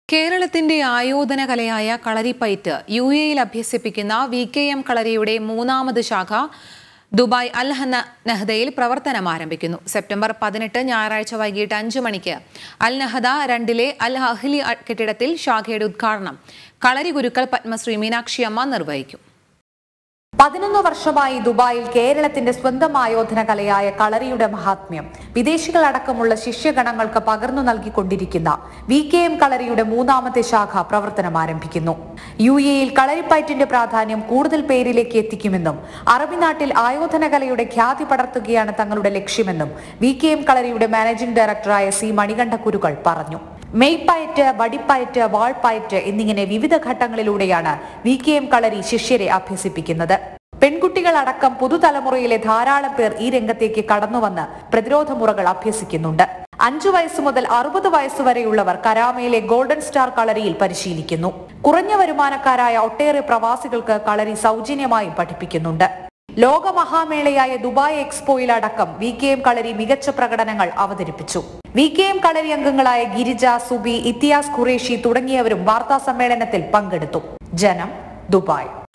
കേരളത്തിന്റെ ആയോധന കലയായ കളരിപ്പയറ്റ് യു എയിൽ അഭ്യസിപ്പിക്കുന്ന വി കെ എം കളരിയുടെ മൂന്നാമത് ശാഖ ദുബായ് അൽ ഹന നഹദയിൽ പ്രവർത്തനം ആരംഭിക്കുന്നു സെപ്റ്റംബർ പതിനെട്ട് ഞായറാഴ്ച വൈകിട്ട് അഞ്ച് മണിക്ക് അൽ നഹദ രണ്ടിലെ അൽ അഹ്ലി കെട്ടിടത്തിൽ ശാഖയുടെ ഉദ്ഘാടനം കളരി ഗുരുക്കൾ പത്മശ്രീ മീനാക്ഷി അമ്മ നിർവഹിക്കും പതിനൊന്ന് വർഷമായി ദുബായിൽ കേരളത്തിന്റെ സ്വന്തം ആയോധന കലയായ കളരിയുടെ മഹാത്മ്യം വിദേശികളടക്കമുള്ള ശിഷ്യഗണങ്ങൾക്ക് പകർന്നു നൽകിക്കൊണ്ടിരിക്കുന്ന വി കെ എം കളരിയുടെ മൂന്നാമത്തെ ശാഖ പ്രവർത്തനം ആരംഭിക്കുന്നു യു എയിൽ കളരിപ്പയറ്റിന്റെ പ്രാധാന്യം കൂടുതൽ പേരിലേക്ക് എത്തിക്കുമെന്നും അറബി നാട്ടിൽ ആയോധന കലയുടെ ഖ്യാതി പടർത്തുകയാണ് തങ്ങളുടെ ലക്ഷ്യമെന്നും വി കെ എം കളരിയുടെ മാനേജിംഗ് ഡയറക്ടറായ സി മണികണ്ഠ കുരുകൾ പറഞ്ഞു മെയ്പ്പയറ്റ് വടിപ്പയറ്റ് വാൾപ്പയറ്റ് എന്നിങ്ങനെ വിവിധ ഘട്ടങ്ങളിലൂടെയാണ് വി കെ എം കളരി ശിഷ്യരെ അഭ്യസിപ്പിക്കുന്നത് പെൺകുട്ടികളടക്കം പുതുതലമുറയിലെ ധാരാളം പേർ ഈ രംഗത്തേക്ക് കടന്നുവന്ന് പ്രതിരോധ മുറകൾ അഭ്യസിക്കുന്നുണ്ട് അഞ്ചു വയസ്സ് മുതൽ അറുപത് വയസ്സുവരെയുള്ളവർ കരാമയിലെ ഗോൾഡൻ സ്റ്റാർ കളരിയിൽ പരിശീലിക്കുന്നു കുറഞ്ഞ വരുമാനക്കാരായ ഒട്ടേറെ പ്രവാസികൾക്ക് കളരി സൗജന്യമായും പഠിപ്പിക്കുന്നുണ്ട് ലോകമഹാമേളയായ ദുബായ് എക്സ്പോയിലടക്കം വി കെ എം കളരി മികച്ച പ്രകടനങ്ങൾ അവതരിപ്പിച്ചു വി കെ എം കളരി അംഗങ്ങളായ ഗിരിജ സുബി ഇത്തിയാസ് ഖുറേഷി തുടങ്ങിയവരും വാർത്താ സമ്മേളനത്തിൽ പങ്കെടുത്തു ജനം ദുബായ്